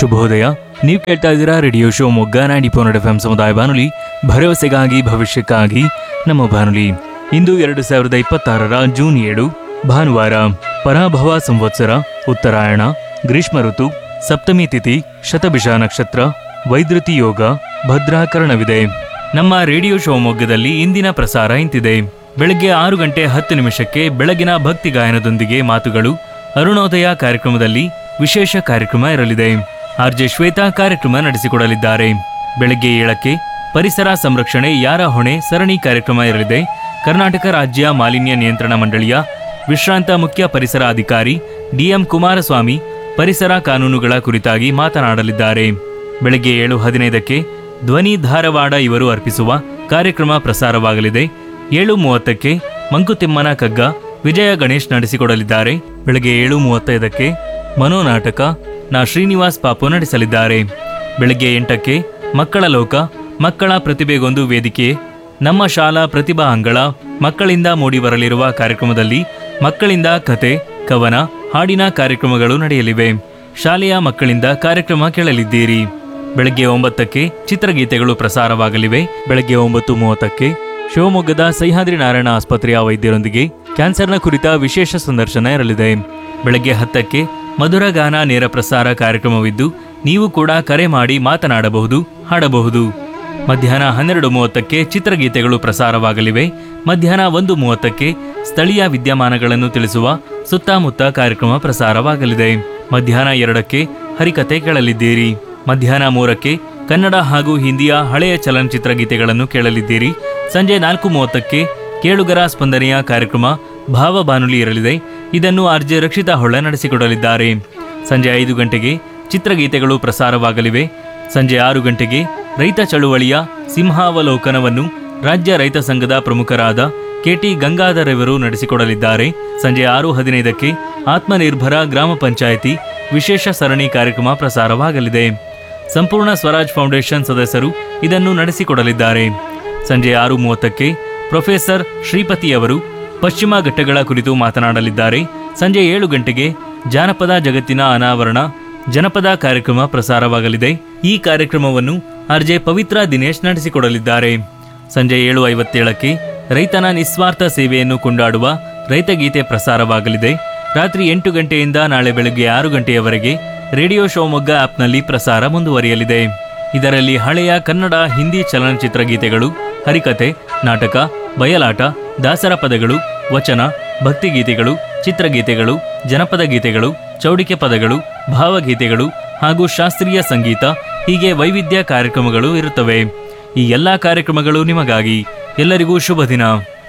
ಶುಭೋದಯ ನೀವು ಕೇಳ್ತಾ ಇದ್ದೀರಾ radio show Mogga ninety four F M ಸಮುದಾಯ ಬಾನುಲಿ ಭರವಸೆಗಾಗಿ ಭವಿಷ್ಯಕ್ಕಾಗಿ ನಮ್ಮ ಬಾನುಲಿ ಇಂದು ಎರಡು ಸಾವಿರದ ಇಪ್ಪತ್ತಾರರ ಜೂನ್ ಏಳು ಭಾನುವಾರ ಪರಾಭವ ಸಂವತ್ಸರ ಉತ್ತರಾಯಣ ಗ್ರೀಷ್ಮ ಋತು ಸಪ್ತಮಿ ತಿಥಿ ಶತಭಿಷ ನಕ್ಷತ್ರ ವೈದ್ಯುತಿ ಯೋಗ ಭದ್ರಾಕರಣವಿದೆ ನಮ್ಮ ರೇಡಿಯೋ ಶಿವಮೊಗ್ಗದಲ್ಲಿ ಇಂದಿನ ಪ್ರಸಾರ ಇಂತಿದೆ ಬೆಳಗ್ಗೆ ಆರು ಗಂಟೆ ಹತ್ತು ನಿಮಿಷಕ್ಕೆ ಬೆಳಗಿನ ಭಕ್ತಿ ಗಾಯನದೊಂದಿಗೆ ಮಾತುಗಳು ಅರುಣೋದಯ ಕಾರ್ಯಕ್ರಮದಲ್ಲಿ ವಿಶೇಷ ಕಾರ್ಯಕ್ರಮ ಇರಲಿದೆ ಆರ್ಜೆ ಶ್ವೇತಾ ಕಾರ್ಯಕ್ರಮ ನಡೆಸಿಕೊಡಲಿದ್ದಾರೆ ಬೆಳಗ್ಗೆ ಏಳಕ್ಕೆ ಪರಿಸರ ಸಂರಕ್ಷಣೆ ಯಾರ ಹೊಣೆ ಸರಣಿ ಕಾರ್ಯಕ್ರಮ ಇರಲಿದೆ ಕರ್ನಾಟಕ ರಾಜ್ಯ ಮಾಲಿನ್ಯ ನಿಯಂತ್ರಣ ಮಂಡಳಿಯ ವಿಶ್ರಾಂತ ಮುಖ್ಯ ಪರಿಸರ ಅಧಿಕಾರಿ ಡಿಎಂ ಕುಮಾರಸ್ವಾಮಿ ಪರಿಸರ ಕಾನೂನುಗಳ ಕುರಿತಾಗಿ ಮಾತನಾಡಲಿದ್ದಾರೆ ಬೆಳಗ್ಗೆ ಏಳು ಹದಿನೈದಕ್ಕೆ ಧ್ವನಿ ಧಾರವಾಡ ಇವರು ಅರ್ಪಿಸುವ ಕಾರ್ಯಕ್ರಮ ಪ್ರಸಾರವಾಗಲಿದೆ ಏಳು ಮೂವತ್ತಕ್ಕೆ ಮಂಕುತಿಮ್ಮನ ಕಗ್ಗ ವಿಜಯ ಗಣೇಶ್ ನಡೆಸಿಕೊಡಲಿದ್ದಾರೆ ಬೆಳಗ್ಗೆ ಏಳು ಮೂವತ್ತೈದಕ್ಕೆ ಮನೋನಾಟಕ ನಾ ಶ್ರೀನಿವಾಸ್ ಪಾಪು ನಡೆಸಲಿದ್ದಾರೆ ಬೆಳಗ್ಗೆ ಎಂಟಕ್ಕೆ ಮಕ್ಕಳ ಲೋಕ ಮಕ್ಕಳ ಪ್ರತಿಭೆಗೊಂದು ವೇದಿಕೆ ನಮ್ಮ ಶಾಲಾ ಪ್ರತಿಭಾ ಅಂಗಳ ಮಕ್ಕಳಿಂದ ಮೂಡಿಬರಲಿರುವ ಕಾರ್ಯಕ್ರಮದಲ್ಲಿ ಮಕ್ಕಳಿಂದ ಕತೆ ಕವನ ಹಾಡಿನ ಕಾರ್ಯಕ್ರಮಗಳು ನಡೆಯಲಿವೆ ಶಾಲೆಯ ಮಕ್ಕಳಿಂದ ಕಾರ್ಯಕ್ರಮ ಕೇಳಲಿದ್ದೀರಿ ಬೆಳಗ್ಗೆ ಒಂಬತ್ತಕ್ಕೆ ಚಿತ್ರಗೀತೆಗಳು ಪ್ರಸಾರವಾಗಲಿವೆ ಬೆಳಗ್ಗೆ ಒಂಬತ್ತು ಮೂವತ್ತಕ್ಕೆ ಶಿವಮೊಗ್ಗದ ಸಹ್ಯಾದ್ರಿ ನಾರಾಯಣ ಆಸ್ಪತ್ರೆಯ ವೈದ್ಯರೊಂದಿಗೆ ಕ್ಯಾನ್ಸರ್ನ ಕುರಿತ ವಿಶೇಷ ಸಂದರ್ಶನ ಇರಲಿದೆ ಬೆಳಗ್ಗೆ ಹತ್ತಕ್ಕೆ ಮಧುರ ಗಾನ ನೇರ ಪ್ರಸಾರ ಕಾರ್ಯಕ್ರಮವಿದ್ದು ನೀವು ಕೂಡ ಕರೆ ಮಾಡಿ ಮಾತನಾಡಬಹುದು ಹಾಡಬಹುದು ಮಧ್ಯಾಹ್ನ ಹನ್ನೆರಡು ಮೂವತ್ತಕ್ಕೆ ಚಿತ್ರಗೀತೆಗಳು ಪ್ರಸಾರವಾಗಲಿವೆ ಮಧ್ಯಾಹ್ನ ಒಂದು ಮೂವತ್ತಕ್ಕೆ ಸ್ಥಳೀಯ ವಿದ್ಯಮಾನಗಳನ್ನು ತಿಳಿಸುವ ಸುತ್ತಮುತ್ತ ಕಾರ್ಯಕ್ರಮ ಪ್ರಸಾರವಾಗಲಿದೆ ಮಧ್ಯಾಹ್ನ ಎರಡಕ್ಕೆ ಹರಿಕತೆ ಕೇಳಲಿದ್ದೀರಿ ಮಧ್ಯಾಹ್ನ ಮೂರಕ್ಕೆ ಕನ್ನಡ ಹಾಗೂ ಹಿಂದಿಯ ಹಳೆಯ ಚಲನಚಿತ್ರ ಗೀತೆಗಳನ್ನು ಕೇಳಲಿದ್ದೀರಿ ಸಂಜೆ ನಾಲ್ಕು ಮೂವತ್ತಕ್ಕೆ ಕೇಳುಗರ ಸ್ಪಂದನೆಯ ಕಾರ್ಯಕ್ರಮ ಭಾವ ಬಾನುಲಿ ಇರಲಿದೆ ಇದನ್ನು ಆರ್ಜೆ ರಕ್ಷಿತಾ ಹೊಳ್ಳ ನಡೆಸಿಕೊಡಲಿದ್ದಾರೆ ಸಂಜೆ ಐದು ಗಂಟೆಗೆ ಚಿತ್ರಗೀತೆಗಳು ಪ್ರಸಾರವಾಗಲಿವೆ ಸಂಜೆ ಆರು ಗಂಟೆಗೆ ರೈತ ಚಳುವಳಿಯ ಸಿಂಹಾವಲೋಕನವನ್ನು ರಾಜ್ಯ ರೈತ ಸಂಘದ ಪ್ರಮುಖರಾದ ಕೆಟಿ ಗಂಗಾಧರ್ ಇವರು ನಡೆಸಿಕೊಡಲಿದ್ದಾರೆ ಸಂಜೆ ಆರು ಹದಿನೈದಕ್ಕೆ ಆತ್ಮನಿರ್ಭರ ಗ್ರಾಮ ಪಂಚಾಯಿತಿ ವಿಶೇಷ ಸರಣಿ ಕಾರ್ಯಕ್ರಮ ಪ್ರಸಾರವಾಗಲಿದೆ ಸಂಪೂರ್ಣ ಸ್ವರಾಜ್ ಫೌಂಡೇಶನ್ ಸದಸ್ಯರು ಇದನ್ನು ನಡೆಸಿಕೊಡಲಿದ್ದಾರೆ ಸಂಜೆ ಆರು ಮೂವತ್ತಕ್ಕೆ ಪ್ರೊಫೆಸರ್ ಶ್ರೀಪತಿ ಅವರು ಪಶ್ಚಿಮ ಘಟ್ಟಗಳ ಕುರಿತು ಮಾತನಾಡಲಿದ್ದಾರೆ ಸಂಜೆ ಏಳು ಗಂಟೆಗೆ ಜಾನಪದ ಜಗತ್ತಿನ ಅನಾವರಣ ಜನಪದ ಕಾರ್ಯಕ್ರಮ ಪ್ರಸಾರವಾಗಲಿದೆ ಈ ಕಾರ್ಯಕ್ರಮವನ್ನು ಆರ್ಜೆ ಪವಿತ್ರ ದಿನೇಶ್ ನಡೆಸಿಕೊಡಲಿದ್ದಾರೆ ಸಂಜೆ ಏಳು ಐವತ್ತೇಳಕ್ಕೆ ರೈತನ ನಿಸ್ವಾರ್ಥ ಸೇವೆಯನ್ನು ಕೊಂಡಾಡುವ ರೈತಗೀತೆ ಪ್ರಸಾರವಾಗಲಿದೆ ರಾತ್ರಿ ಎಂಟು ಗಂಟೆಯಿಂದ ನಾಳೆ ಬೆಳಗ್ಗೆ ಆರು ಗಂಟೆಯವರೆಗೆ ರೇಡಿಯೋ ಶಿವಮೊಗ್ಗ ಆಪ್ನಲ್ಲಿ ಪ್ರಸಾರ ಮುಂದುವರಿಯಲಿದೆ ಇದರಲ್ಲಿ ಹಳೆಯ ಕನ್ನಡ ಹಿಂದಿ ಚಲನಚಿತ್ರ ಗೀತೆಗಳು ಹರಿಕತೆ ನಾಟಕ ಬಯಲಾಟ ದಾಸರ ಪದಗಳು ವಚನ ಭಕ್ತಿಗೀತೆಗಳು ಚಿತ್ರಗೀತೆಗಳು ಜನಪದ ಗೀತೆಗಳು ಚೌಡಿಕೆ ಪದಗಳು ಭಾವಗೀತೆಗಳು ಹಾಗೂ ಶಾಸ್ತ್ರೀಯ ಸಂಗೀತ ಹೀಗೆ ವೈವಿಧ್ಯ ಕಾರ್ಯಕ್ರಮಗಳು ಇರುತ್ತವೆ ಈ ಎಲ್ಲಾ ಕಾರ್ಯಕ್ರಮಗಳು ನಿಮಗಾಗಿ ಎಲ್ಲರಿಗೂ ಶುಭ ದಿನ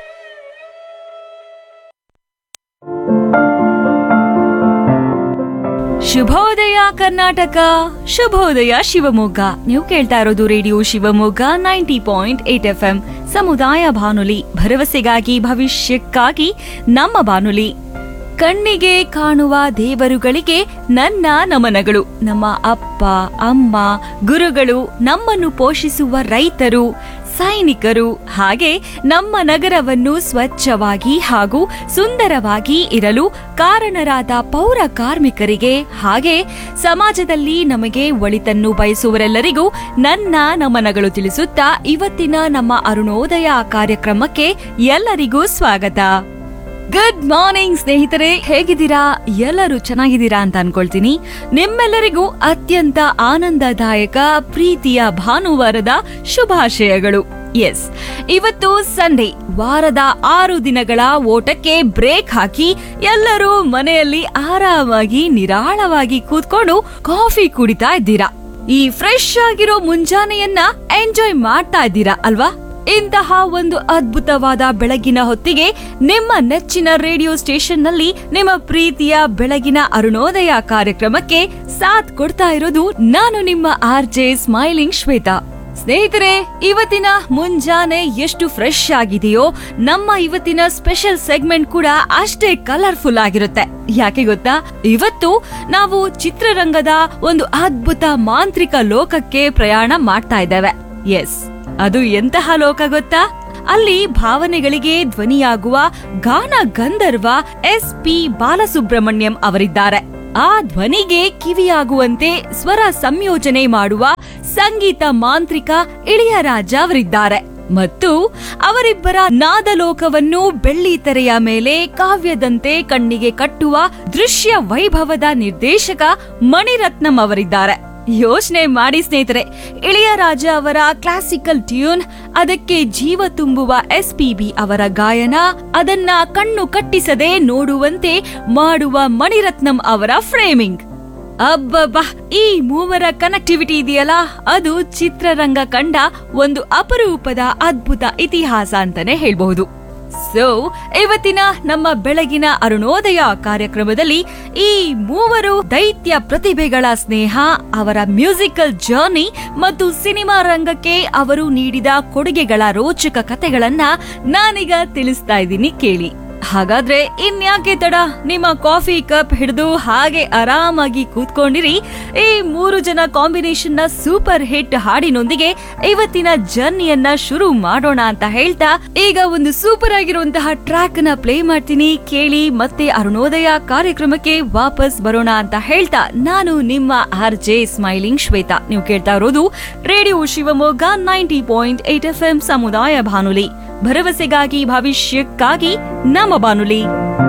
ಶುಭೋದಯ ಕರ್ನಾಟಕ ಶುಭೋದಯ ಶಿವಮೊಗ್ಗ ನೀವು ಕೇಳ್ತಾ ಇರೋದು radio Shivamogga ninety point eight F M ಸಮುದಾಯ ಬಾನುಲಿ ಭರವಸೆಗಾಗಿ ಭವಿಷ್ಯಕ್ಕಾಗಿ ನಮ್ಮ ಬಾನುಲಿ ಕಣ್ಣಿಗೆ ಕಾಣುವ ದೇವರುಗಳಿಗೆ ನನ್ನ ನಮನಗಳು ನಮ್ಮ ಅಪ್ಪ ಅಮ್ಮ ಗುರುಗಳು ನಮ್ಮನ್ನು ಪೋಷಿಸುವ ರೈತರು ಸೈನಿಕರು ಹಾಗೆ ನಮ್ಮ ನಗರವನ್ನು ಸ್ವಚ್ಛವಾಗಿ ಹಾಗೂ ಸುಂದರವಾಗಿ ಇರಲು ಕಾರಣರಾದ ಪೌರ ಕಾರ್ಮಿಕರಿಗೆ ಹಾಗೆ ಸಮಾಜದಲ್ಲಿ ನಮಗೆ ಒಳಿತನ್ನು ಬಯಸುವರೆಲ್ಲರಿಗೂ ನನ್ನ ನಮನಗಳು ತಿಳಿಸುತ್ತಾ ಇವತ್ತಿನ ನಮ್ಮ ಅರುಣೋದಯ ಕಾರ್ಯಕ್ರಮಕ್ಕೆ ಎಲ್ಲರಿಗೂ ಸ್ವಾಗತ ಗುಡ್ ಮಾರ್ನಿಂಗ್ ಸ್ನೇಹಿತರೆ ಹೇಗಿದ್ದೀರಾ ಎಲ್ಲರೂ ಚೆನ್ನಾಗಿದ್ದೀರಾ ಅಂತ ಅನ್ಕೊಳ್ತೀನಿ ನಿಮ್ಮೆಲ್ಲರಿಗೂ ಅತ್ಯಂತ ಆನಂದದಾಯಕ ಪ್ರೀತಿಯ ಭಾನುವಾರದ ಶುಭಾಶಯಗಳು ಎಸ್ ಇವತ್ತು ಸಂಡೇ ವಾರದ ಆರು ದಿನಗಳ ಓಟಕ್ಕೆ ಬ್ರೇಕ್ ಹಾಕಿ ಎಲ್ಲರೂ ಮನೆಯಲ್ಲಿ ಆರಾಮಾಗಿ ನಿರಾಳವಾಗಿ ಕೂತ್ಕೊಂಡು ಕಾಫಿ ಕುಡಿತಾ ಇದ್ದೀರಾ ಈ ಫ್ರೆಶ್ ಆಗಿರೋ ಮುಂಜಾನೆಯನ್ನ ಎಂಜಾಯ್ ಮಾಡ್ತಾ ಇದ್ದೀರಾ ಅಲ್ವಾ ಇಂತಹ ಒಂದು ಅದ್ಭುತವಾದ ಬೆಳಗಿನ ಹೊತ್ತಿಗೆ ನಿಮ್ಮ ನೆಚ್ಚಿನ ರೇಡಿಯೋ ಸ್ಟೇಷನ್ ನಲ್ಲಿ ನಿಮ್ಮ ಪ್ರೀತಿಯ ಬೆಳಗಿನ ಅರುಣೋದಯ ಕಾರ್ಯಕ್ರಮಕ್ಕೆ ಸಾಥ್ ಕೊಡ್ತಾ ಇರೋದು ನಾನು ನಿಮ್ಮ ಆರ್ ಜೆ ಸ್ಮೈಲಿಂಗ್ ಶ್ವೇತಾ ಸ್ನೇಹಿತರೆ ಇವತ್ತಿನ ಮುಂಜಾನೆ ಎಷ್ಟು ಫ್ರೆಶ್ ಆಗಿದೆಯೋ ನಮ್ಮ ಇವತ್ತಿನ ಸ್ಪೆಷಲ್ ಸೆಗ್ಮೆಂಟ್ ಕೂಡ ಅಷ್ಟೇ ಕಲರ್ಫುಲ್ ಆಗಿರುತ್ತೆ ಯಾಕೆ ಗೊತ್ತಾ ಇವತ್ತು ನಾವು ಚಿತ್ರರಂಗದ ಒಂದು ಅದ್ಭುತ ಮಾಂತ್ರಿಕ ಲೋಕಕ್ಕೆ ಪ್ರಯಾಣ ಮಾಡ್ತಾ ಇದ್ದೇವೆ ಎಸ್ ಅದು ಎಂತಹ ಲೋಕ ಗೊತ್ತಾ ಅಲ್ಲಿ ಭಾವನೆಗಳಿಗೆ ಧ್ವನಿಯಾಗುವ ಗಾನ ಗಂಧರ್ವ ಎಸ್ ಪಿ ಬಾಲಸುಬ್ರಹ್ಮಣ್ಯಂ ಅವರಿದ್ದಾರೆ ಆ ಧ್ವನಿಗೆ ಕಿವಿಯಾಗುವಂತೆ ಸ್ವರ ಸಂಯೋಜನೆ ಮಾಡುವ ಸಂಗೀತ ಮಾಂತ್ರಿಕ ಇಳಿಯರಾಜ ಅವರಿದ್ದಾರೆ ಮತ್ತು ಅವರಿಬ್ಬರ ನಾದಲೋಕವನ್ನು ಬೆಳ್ಳಿ ತೆರೆಯ ಮೇಲೆ ಕಾವ್ಯದಂತೆ ಕಣ್ಣಿಗೆ ಕಟ್ಟುವ ದೃಶ್ಯ ವೈಭವದ ನಿರ್ದೇಶಕ ಮಣಿರತ್ನಂ ಅವರಿದ್ದಾರೆ ಯೋಚನೆ ಮಾಡಿ ಸ್ನೇಹಿತರೆ ಇಳಿಯರಾಜ ಅವರ ಕ್ಲಾಸಿಕಲ್ ಟ್ಯೂನ್ ಅದಕ್ಕೆ ಜೀವ ತುಂಬುವ ಎಸ್ ಪಿ ಬಿ ಅವರ ಗಾಯನ ಅದನ್ನ ಕಣ್ಣು ಕಟ್ಟಿಸದೆ ನೋಡುವಂತೆ ಮಾಡುವ ಮಣಿರತ್ನಂ ಅವರ ಫ್ರೇಮಿಂಗ್ ಅಬ್ಬಬ್ಬಾ ಈ ಮೂವರ ಕನೆಕ್ಟಿವಿಟಿ ಇದೆಯಲ್ಲ ಅದು ಚಿತ್ರರಂಗ ಕಂಡ ಒಂದು ಅಪರೂಪದ ಅದ್ಭುತ ಇತಿಹಾಸ ಅಂತಾನೆ ಹೇಳ್ಬಹುದು ಸೊ ಇವತ್ತಿನ ನಮ್ಮ ಬೆಳಗಿನ ಅರುಣೋದಯ ಕಾರ್ಯಕ್ರಮದಲ್ಲಿ ಈ ಮೂವರು ದೈತ್ಯ ಪ್ರತಿಭೆಗಳ ಸ್ನೇಹ ಅವರ ಮ್ಯೂಸಿಕಲ್ ಜರ್ನಿ ಮತ್ತು ಸಿನಿಮಾ ರಂಗಕ್ಕೆ ಅವರು ನೀಡಿದ ಕೊಡುಗೆಗಳ ರೋಚಕ ಕಥೆಗಳನ್ನ ನಾನೀಗ ತಿಳಿಸ್ತಾ ಇದ್ದೀನಿ ಕೇಳಿ ಹಾಗಾದ್ರೆ ಇನ್ಯಾಕೆ ತಡ ನಿಮ್ಮ ಕಾಫಿ ಕಪ್ ಹಿಡಿದು ಹಾಗೆ ಆರಾಮಾಗಿ ಕೂತ್ಕೊಂಡಿರಿ ಈ ಮೂರು ಜನ ಕಾಂಬಿನೇಷನ್ ನ ಸೂಪರ್ ಹಿಟ್ ಹಾಡಿನೊಂದಿಗೆ ಇವತ್ತಿನ ಜರ್ನಿಯನ್ನ ಶುರು ಮಾಡೋಣ ಅಂತ ಹೇಳ್ತಾ ಈಗ ಒಂದು ಸೂಪರ್ ಆಗಿರುವಂತಹ ಟ್ರ್ಯಾಕ್ ನ ಪ್ಲೇ ಮಾಡ್ತೀನಿ ಕೇಳಿ ಮತ್ತೆ ಅರುಣೋದಯ ಕಾರ್ಯಕ್ರಮಕ್ಕೆ ವಾಪಸ್ ಬರೋಣ ಅಂತ ಹೇಳ್ತಾ ನಾನು ನಿಮ್ಮ ಆರ್ ಜೆ ಸ್ಮೈಲಿಂಗ್ ಶ್ವೇತಾ ನೀವು ಕೇಳ್ತಾ ಇರೋದು radio Shivamogga ninety point eight F M ಸಮುದಾಯ ಬಾನುಲಿ ಭರವಸೆಗಾಗಿ ಭವಿಷ್ಯಕ್ಕಾಗಿ ನಮ್ಮ ಬಾನುಲಿ